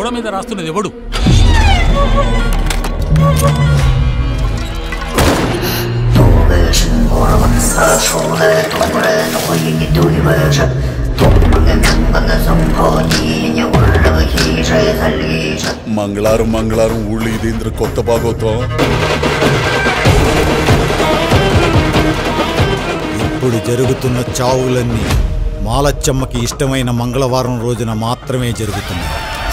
గోడ మీద రాస్తున్నది ఎవడు మంగళవారం మంగళవారం ఊళ్ళో ఇదేంద్ర కొత్త భాగవతం ఇప్పుడు జరుగుతున్న చావులన్నీ మాలచ్చమ్మకి ఇష్టమైన మంగళవారం రోజున మాత్రమే జరుగుతున్నాయి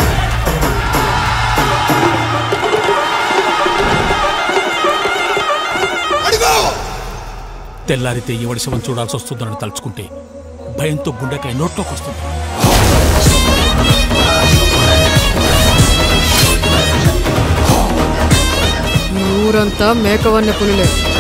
తెల్లారితే ఎవడి శవం చూడాల్సి వస్తుందని తలుచుకుంటే భయంతో గుండెకాయ నోట్లోకి వస్తుంది ఈ ఊరంతా మేకవన్నె పులిలే